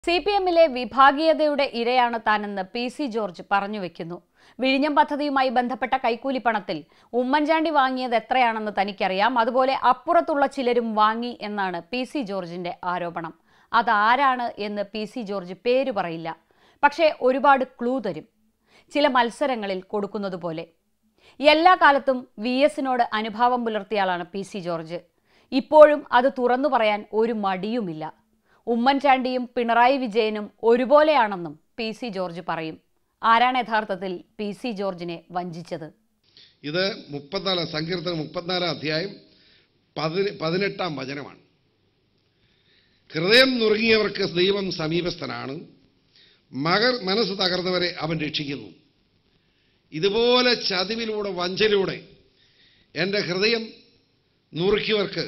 C P എമ്മിലെ വിഭാഗീയതയുടെ ഇരയാണ് താനെന്ന് P C George പറഞ്ഞു വെക്കുന്നു വിഴിഞ്ഞം പദ്ധതിയുമായി ബന്ധപ്പെട്ട കൈക്കൂലി പണത്തിൽ ഉമ്മൻചാണ്ടി വാങ്ങിയത് എത്രയാണെന്ന് തനിക്കറിയാം അതുപോലെ അപ്പുറത്തുള്ള ചിലരും വാങ്ങി എന്നാണ് പി സി ജോർജിന്റെ ആരോപണം അതാരാണ് എന്ന് പി സി ജോർജ് പേര് പറയില്ല പക്ഷേ ഒരുപാട് ക്ലൂ തരും ചില മത്സരങ്ങളിൽ കൊടുക്കുന്നത് പോലെ എല്ലാ കാലത്തും വി എസിനോട് അനുഭാവം പുലർത്തിയ പി സി ജോർജ് ഇപ്പോഴും അത് തുറന്നു പറയാൻ ഒരു മടിയുമില്ല ഉമ്മൻചാണ്ടിയും പിണറായി വിജയനും ഒരുപോലെയാണെന്നും പി സി ജോർജ് പറയും ആരാണ് യഥാർത്ഥത്തിൽ പി സി ജോർജിനെ വഞ്ചിച്ചത് ഇത് മുപ്പത്തിനാല് സങ്കീർത്തനം മുപ്പത്തിനാലാം അധ്യായം പതിന പതിനെട്ടാം വചനമാണ് ഹൃദയം നുറുങ്ങിയവർക്ക് ദൈവം സമീപസ്ഥനാണ് മകർ മനസ്സ് തകർന്നവരെ അവൻ രക്ഷിക്കുന്നു ഇതുപോലെ ചതിവിലൂടെ വഞ്ചലിലൂടെ എൻ്റെ ഹൃദയം നുറുക്കിയവർക്ക്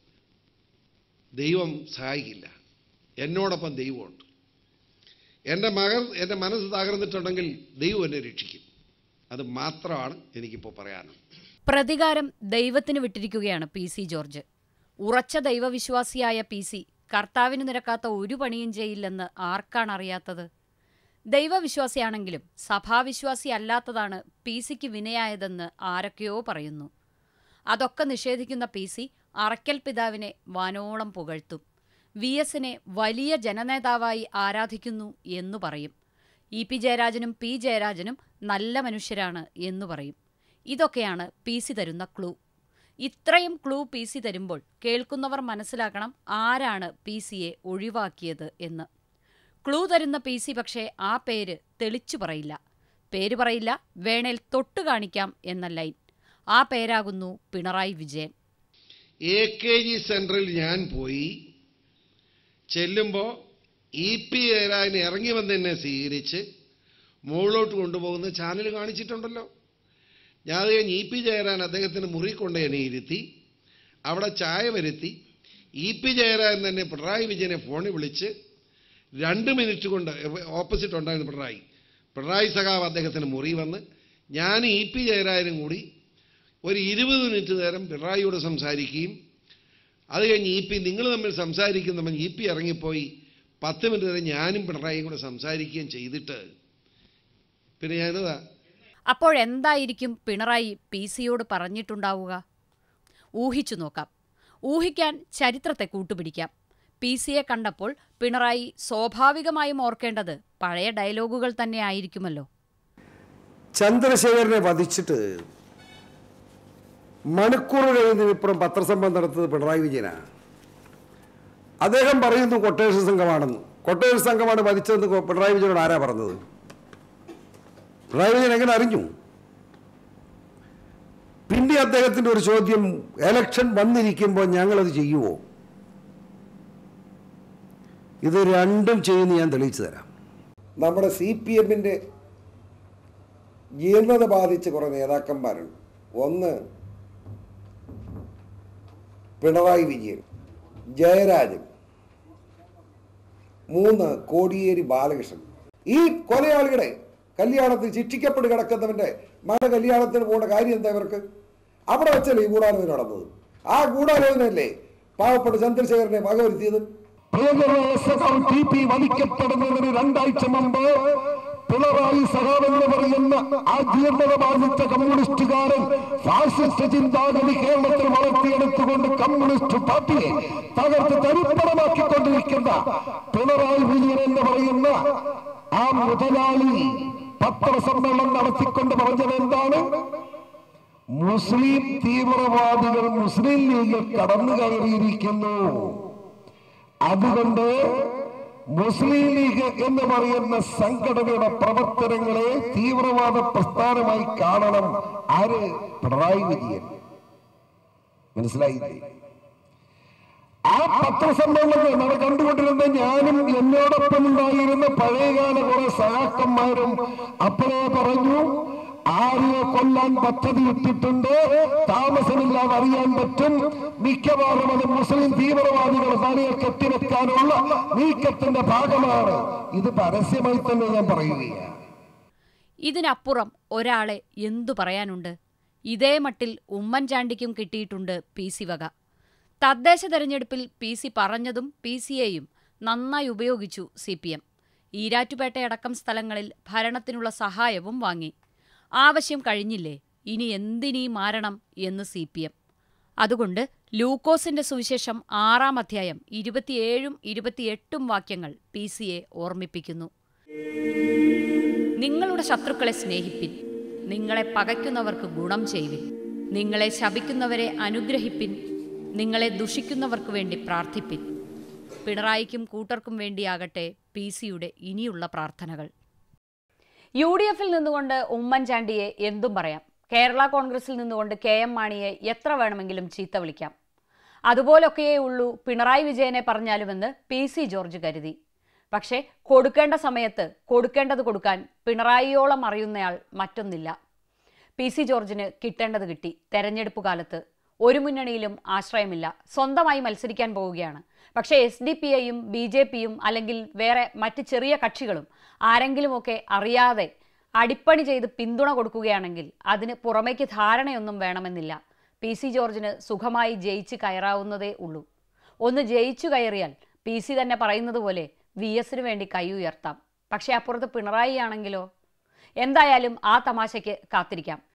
ദൈവം സഹായിക്കില്ല എന്നോടൊപ്പം ദൈവമുണ്ട് എൻ്റെ മകർ എൻ്റെ മനസ്സ് തകർന്നിട്ടുണ്ടെങ്കിൽ ദൈവം എന്നെ രക്ഷിക്കും അത് മാത്രമാണ് എനിക്കിപ്പോൾ പറയാനുള്ളത് പ്രതികാരം ദൈവത്തിന് വിട്ടിരിക്കുകയാണ് പി സി ജോർജ് ഉറച്ച ദൈവവിശ്വാസിയായ പി സി കർത്താവിന് നിരക്കാത്ത ഒരു പണിയും ചെയ്യില്ലെന്ന് ആർക്കാണ് അറിയാത്തത് ദൈവവിശ്വാസിയാണെങ്കിലും സഭാവിശ്വാസി അല്ലാത്തതാണ് പി സിക്ക് വിനയായതെന്ന് ആരൊക്കെയോ പറയുന്നു അതൊക്കെ നിഷേധിക്കുന്ന പി സി അറക്കൽ പിതാവിനെ വാനോളം പുകഴ്ത്തും വി എസിനെ വലിയ ജനനേതാവായി ആരാധിക്കുന്നു എന്നു പറയും ഇ പി ജയരാജനും പി ജയരാജനും നല്ല മനുഷ്യരാണ് എന്നു പറയും ഇതൊക്കെയാണ് പി സി തരുന്ന ക്ലൂ ഇത്രയും ക്ലൂ പി സി തരുമ്പോൾ കേൾക്കുന്നവർ മനസ്സിലാക്കണം ആരാണ് പി സിയെ ഒഴിവാക്കിയത് എന്ന് ക്ലൂ തരുന്ന പി സി പക്ഷേ ആ പേര് തെളിച്ചു പറയില്ല പേര് പറയില്ല വേണേൽ തൊട്ടു കാണിക്കാം എന്ന ലൈൻ ആ പേരാകുന്നു Pinarayi Vijayan A K G സെൻറ്ററിൽ ഞാൻ പോയി ചെല്ലുമ്പോൾ ഇ പി ജയരാജൻ ഇറങ്ങി വന്ന് എന്നെ സ്വീകരിച്ച് മുകളിലോട്ട് കൊണ്ടുപോകുന്ന ചാനൽ കാണിച്ചിട്ടുണ്ടല്ലോ ഞാൻ അത് കഴിഞ്ഞ് ഇ പി ജയരാജൻ അദ്ദേഹത്തിന് മുറി കൊണ്ട് എന്നെ ഇരുത്തി അവിടെ ചായ വരുത്തി ഇ പി ജയരാജൻ തന്നെ പിണറായി വിജയനെ ഫോണിൽ വിളിച്ച് രണ്ട് മിനിറ്റ് കൊണ്ട് ഓപ്പോസിറ്റ് ഉണ്ടായിരുന്നു പിണറായി പിണറായി സഖാവ് അദ്ദേഹത്തിന് മുറി വന്ന് ഞാൻ ഇ പി ജയരാജനും കൂടി ഒരു ഇരുപത് മിനിറ്റ് നേരം പിണറായിയോട് സംസാരിക്കുകയും അത് കഴിഞ്ഞ് ഇ പി നിങ്ങൾ തമ്മിൽ സംസാരിക്കുന്നവൻ ഇ പി ഇറങ്ങിപ്പോയി പത്ത് മിനിറ്റ് നേരം ഞാനും പിണറായിയും കൂടെ സംസാരിക്കുകയും ചെയ്തിട്ട് പിന്നെ ഞാനതാ അപ്പോഴെന്തായിരിക്കും പിണറായി പി സിയോട് പറഞ്ഞിട്ടുണ്ടാവുക ഊഹിച്ചു നോക്കാം ഊഹിക്കാൻ ചരിത്രത്തെ കൂട്ടുപിടിക്കാം പി സിയെ കണ്ടപ്പോൾ പിണറായി സ്വാഭാവികമായും ഓർക്കേണ്ടത് പഴയ ഡയലോഗുകൾ തന്നെ ആയിരിക്കുമല്ലോ ചന്ദ്രശേഖരനെ വധിച്ചിട്ട് മണിക്കൂറുകഴിഞ്ഞിപ്പുറം പത്രസമ്മേളനം നടത്തുന്നത് പിണറായി വിജയനാണ് അദ്ദേഹം പറയുന്നു കൊട്ടേഷൻ സംഘമാണെന്ന് കൊട്ടേഷൻ സംഘമാണ് വധിച്ചതെന്ന് കൊ- പിണറായി വിജയനോട് ആരാ പറഞ്ഞത് പിണറായി വിജയൻ എങ്ങനെ അറിഞ്ഞു പിന്നെ അദ്ദേഹത്തിന്റെ ഒരു ചോദ്യം എലക്ഷൻ വന്നിരിക്കുമ്പോൾ ഞങ്ങളത് ചെയ്യുമോ ഇത് രണ്ടും ചെയ്യുന്ന ഞാൻ തെളിയിച്ചു തരാം നമ്മുടെ സി പി എമ്മിൻ്റെ ജീർണത ബാധിച്ച കുറേ നേതാക്കന്മാരുണ്ട് ഒന്ന് പിണറായി വിജയൻ ജയരാജൻ മൂന്ന് കോടിയേരി ബാലകൃഷ്ണൻ ഈ കൊലയാളികളെ കല്യാണത്തിൽ ശിക്ഷിക്കപ്പെട്ട് കിടക്കുന്നവന്റെ മകളുടെ കല്യാണത്തിന് പോകേണ്ട കാര്യം എന്താ ഇവർക്ക് അവിടെ വെച്ചല്ലേ ഈ ഗൂഢാലോചന നടന്നത് ആ ഗൂഢാലോചനയല്ലേ പാവപ്പെട്ട ചന്ദ്രശേഖരനെ വകവരുത്തിയത് പ്രിയങ്കരനായ സഖാവ് ടി പി വധിക്കപ്പെടുന്നതിന് രണ്ടാഴ്ച മുമ്പ് പിണറായി സഖാവ് എന്ന് പറയുന്ന ആ ജീർണത ബാധിച്ച കമ്മ്യൂണിസ്റ്റുകാരൻ ഫാസിസ്റ്റ് ചിന്താഗതി കേരളത്തിൽ വളർത്തിയെടുത്തുകൊണ്ട് കമ്മ്യൂണിസ്റ്റ് പാർട്ടിയെ തകർത്ത് തരിപ്പണമാക്കിക്കൊണ്ടിരിക്കുന്ന പിണറായി വിജയൻ എന്ന് പറയുന്ന ആ മുതലാളി പത്രസമ്മേളനം നടത്തിക്കൊണ്ട് പറഞ്ഞത് എന്താണ് മുസ്ലിം തീവ്രവാദികൾ മുസ്ലിം ലീഗിൽ കടന്നു കയറിയിരിക്കുന്നു അതുകൊണ്ട് മുസ്ലിം ലീഗ് എന്ന് പറയുന്ന സംഘടനയുടെ പ്രവർത്തനങ്ങളെ തീവ്രവാദ പ്രസ്ഥാനമായി കാണണം ആര് പിണറായി വിജയൻ മനസ്സിലായില്ലേ ആ പത്രസമ്മേളനത്തിൽ നമ്മൾ കണ്ടുകൊണ്ടിരുന്ന ഞാനും എന്നോടൊപ്പം ഉണ്ടായിരുന്ന പഴയകാല കുറെ സഹാക്കന്മാരും അപ്പോഴേ പറഞ്ഞു ആരെയോ കൊല്ലാൻ പദ്ധതി ഇട്ടിട്ടുണ്ട് താമസമില്ലാതെ അറിയാൻ പറ്റും മിക്കവാറും അത് മുസ്ലിം തീവ്രവാദികൾ തലയെ കെട്ടിവെക്കാനുള്ള നീക്കത്തിന്റെ ഭാഗമാണ് ഇത് പരസ്യമായി തന്നെ ഞാൻ പറയുകയാണ് ഇതിനപ്പുറം ഒരാളെ എന്തു പറയാനുണ്ട് ഇതേ മട്ടിൽ ഉമ്മൻചാണ്ടിക്കും കിട്ടിയിട്ടുണ്ട് പി സി വക തദ്ദേശ തെരഞ്ഞെടുപ്പിൽ പി സി പറഞ്ഞതും പി സിയെയും നന്നായി ഉപയോഗിച്ചു സി പി എം ഈരാറ്റുപേട്ടയടക്കം സ്ഥലങ്ങളിൽ ഭരണത്തിനുള്ള സഹായവും വാങ്ങി ആവശ്യം കഴിഞ്ഞില്ലേ ഇനി എന്തിനീ മാരണം എന്ന് സി പി എം അതുകൊണ്ട് ലൂക്കോസിന്റെ സുവിശേഷം ആറാം അധ്യായം ഇരുപത്തിയേഴും ഇരുപത്തിയെട്ടും വാക്യങ്ങൾ പി സിയെ ഓർമ്മിപ്പിക്കുന്നു നിങ്ങളുടെ ശത്രുക്കളെ സ്നേഹിപ്പിൻ നിങ്ങളെ പകയ്ക്കുന്നവർക്ക് ഗുണം ചെയ്യുവിൻ നിങ്ങളെ ശപിക്കുന്നവരെ അനുഗ്രഹിപ്പിൻ നിങ്ങളെ ദുഷിക്കുന്നവർക്ക് വേണ്ടി പ്രാർത്ഥിപ്പിൻ പിണറായിക്കും കൂട്ടർക്കും വേണ്ടിയാകട്ടെ പി സിയുടെ ഇനിയുള്ള പ്രാർത്ഥനകൾ യു ഡി എഫിൽ നിന്നുകൊണ്ട് ഉമ്മൻചാണ്ടിയെ എന്തും പറയാം കേരള കോൺഗ്രസിൽ നിന്നുകൊണ്ട് കെ എം മാണിയെ എത്ര വേണമെങ്കിലും ചീത്ത വിളിക്കാം അതുപോലൊക്കെയേ ഉള്ളൂ പിണറായി വിജയനെ പറഞ്ഞാലുമെന്ന് പി സി ജോർജ് കരുതി പക്ഷേ കൊടുക്കേണ്ട സമയത്ത് കൊടുക്കേണ്ടത് കൊടുക്കാൻ പിണറായിയോളം അറിയുന്നയാൾ മറ്റൊന്നില്ല പി സി ജോർജിന് കിട്ടേണ്ടത് കിട്ടി തെരഞ്ഞെടുപ്പ് കാലത്ത് ഒരു മുന്നണിയിലും ആശ്രയമില്ല സ്വന്തമായി മത്സരിക്കാൻ പോവുകയാണ് പക്ഷേ എസ് ഡി പി ഐയും ബി ജെ പിയും അല്ലെങ്കിൽ വേറെ മറ്റ് ചെറിയ കക്ഷികളും ആരെങ്കിലുമൊക്കെ അറിയാതെ അടിപ്പണി ചെയ്ത് പിന്തുണ കൊടുക്കുകയാണെങ്കിൽ അതിന് പുറമേക്ക് ധാരണയൊന്നും വേണമെന്നില്ല പി സി ജോർജിന് സുഖമായി ജയിച്ച് കയറാവുന്നതേ ഉള്ളൂ ഒന്ന് ജയിച്ചു കയറിയാൽ പി സി തന്നെ പറയുന്നത് പോലെ വി എസിന് വേണ്ടി കൈ ഉയർത്താം പക്ഷേ അപ്പുറത്ത് പിണറായി ആണെങ്കിലോ എന്തായാലും ആ തമാശയ്ക്ക് കാത്തിരിക്കാം